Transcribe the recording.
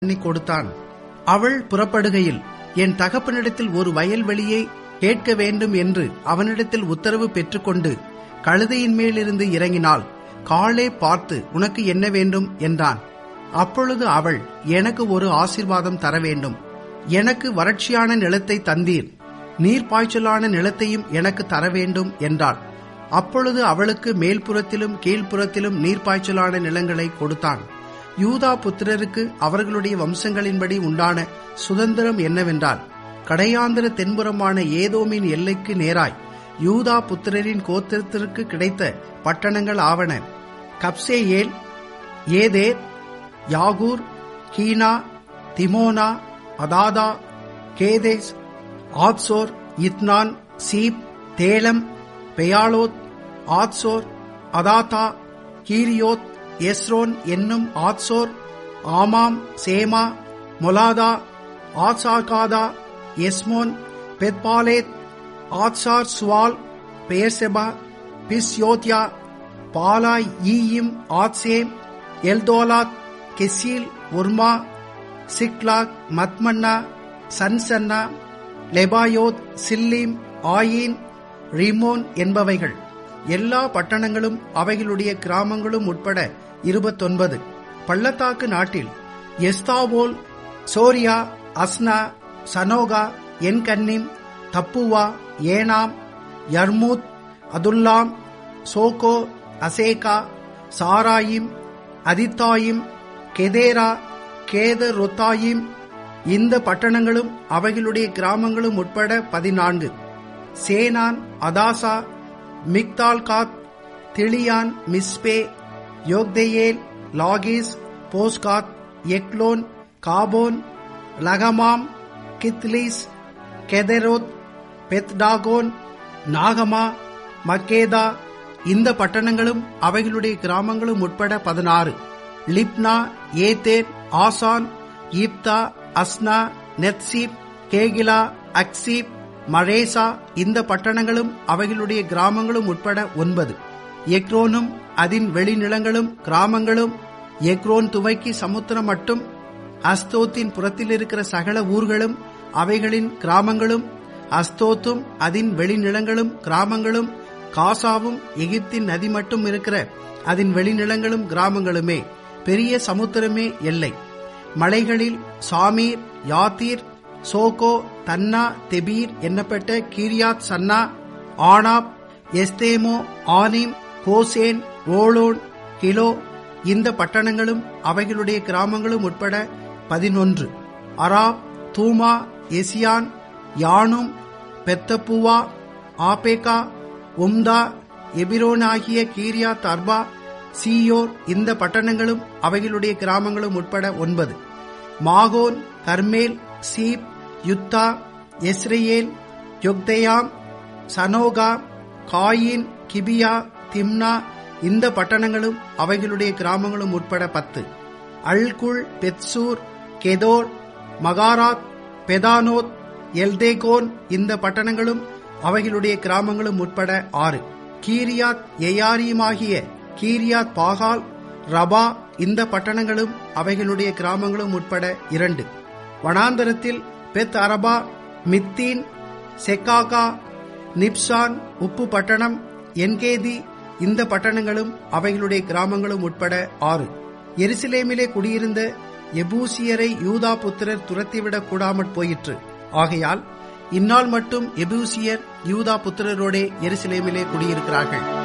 பண்ணி கொடுத்தான் அவள் புறப்படுகையில் என் தகப்பனிடத்தில் ஒரு வயல்வெளியை கேட்க வேண்டும் என்று அவனிடத்தில் உத்தரவு பெற்றுக்கொண்டு கழுதையின் மேலிருந்து இறங்கினாள் காலே பார்த்து உனக்கு என்ன வேண்டும் என்றான் அப்பொழுது அவள் எனக்கு ஒரு ஆசீர்வாதம் தர வேண்டும் எனக்கு வறட்சியான நிலத்தை தந்தீர் நீர்ப்பாய்ச்சலான நிலத்தையும் எனக்கு தர வேண்டும் என்றாள் அப்பொழுது அவளுக்கு மேல்புறத்திலும் கீழ்ப்புறத்திலும் நீர்ப்பாய்ச்சலான நிலங்களை கொடுத்தான் யூதா புத்திரருக்கு அவர்களுடைய வம்சங்களின்படி உண்டான சுதந்திரம் என்னவென்றால் கடையாந்திர தென்புறமான ஏதோமின் எல்லைக்கு நேராய் யூதா புத்திரரின் கோத்திரத்திற்கு கிடைத்த பட்டணங்கள் ஆவன கப்சேயேல் ஏதேர் யாகூர் கீனா திமோனா அதாதா கேதேஸ் ஆத்சோர் இத்னான் சீப் தேலம் பெயாலோத் ஆத்சோர் அதாதா கீரியோத் எஸ்ரோன் என்னும் ஆத்சோர் ஆமாம் சேமா மொலாதா ஆத்சாகாதா எஸ்மோன் பெத்பாலேத் ஆத்சார் சுவால் பெயர்செபா பிஸ்யோத்யா பாலா ஈயிம் ஆத்சேம் எல்தோலாத் கெசீல் உர்மா சிக்லாக் மத்மன்னா சன்சன்னா லெபாயோத் சில்லீம் ஆயின் ரிமோன் என்பவைகள் எல்லா பட்டணங்களும் அவைகளுடைய கிராமங்களும் உட்பட இருபத்தொன்பது பள்ளத்தாக்கு நாட்டில் எஸ்தாவோல் சோரியா அஸ்னா சனோகா என்கன்னிம் தப்புவா ஏனாம் யர்மூத் அதுல்லாம் சோகோ அசேகா சாராயிம் அதித்தாயிம் கெதேரா கேதரொத்தாயிம் இந்த பட்டணங்களும் அவைகளுடைய கிராமங்களும் உட்பட பதினான்கு சேனான் அதாசா மிக்தால்காத் திளியான் மிஸ்பே யோக்தேயேல் லாகிஸ் போஸ்காத் எக்லோன் காபோன் லகமாம் கித்லிஸ் கெதரோத் பெத்டாகோன் நாகமா மக்கேதா இந்த பட்டணங்களும் அவைகளுடைய கிராமங்களும் உட்பட பதினாறு லிப்னா ஏதேர் ஆசான் ஈப்தா அஸ்னா நெத்சீப் கேகிலா அக்சீப் மரேசா இந்த பட்டணங்களும் அவைகளுடைய கிராமங்களும் உட்பட ஒன்பது எக்ரோனும் அதன் வெளிநிலங்களும் கிராமங்களும் எக்ரோன் துவைக்கி சமுத்திரம் மட்டும் அஸ்தோத்தின் புறத்தில் இருக்கிற சகல ஊர்களும் அவைகளின் கிராமங்களும் அஸ்தோத்தும் அதன் வெளிநிலங்களும் கிராமங்களும் காசாவும் எகிப்தின் நதி மட்டும் இருக்கிற அதன் வெளிநிலங்களும் கிராமங்களுமே பெரிய சமுத்திரமே எல்லை மலைகளில் சாமீர் யாத்தீர் சோகோ தன்னா தெபீர் என்னப்பட்ட Kirjath Sannah Anab Eshtemoh Anim Goshen Holon Giloh இந்த பட்டணங்களும் அவைகளுடைய கிராமங்களும் உட்பட பதினொன்று அராப் தூமா எசியான் யானும் பெத்தப்புவா ஆபேகா உம்தா எபிரோன் ஆகிய கீரியா தர்பா சீயோர் இந்த பட்டணங்களும் அவைகளுடைய கிராமங்களும் உட்பட ஒன்பது மாகோன் Carmel Ziph Juttah Jezreel Jokdeam Zanoah Cain Gibeah Timnah இந்த பட்டணங்களும் அவைகளுடைய கிராமங்களும் உட்பட பத்து அல்குல் பெத்சூர் கெதோர் மகாராத் பெதானோத் எல்தேகோன் இந்த பட்டணங்களும் அவைகளுடைய கிராமங்களும் உட்பட ஆறு கீரியாத் எயாரியுமாகிய கீரியாத் பாகால் ரபா இந்த பட்டணங்களும் அவைகளுடைய கிராமங்களும் உட்பட இரண்டு வனாந்தரத்தில் பெத் அரபா மித்தீன் செக்காகா நிப்சான் உப்பு பட்டணம் என்கேதி இந்த பட்டணங்களும் அவைகளுடைய கிராமங்களும் உட்பட ஆறு எருசலேமிலே குடியிருந்த எபூசியரை யூதா புத்திரர் துரத்திவிடக் கூடாமற் போயிற்று ஆகையால் இந்நாள் மட்டும் எபூசியர் யூதா புத்திரரோடே எருசலேமிலே குடியிருக்கிறார்கள்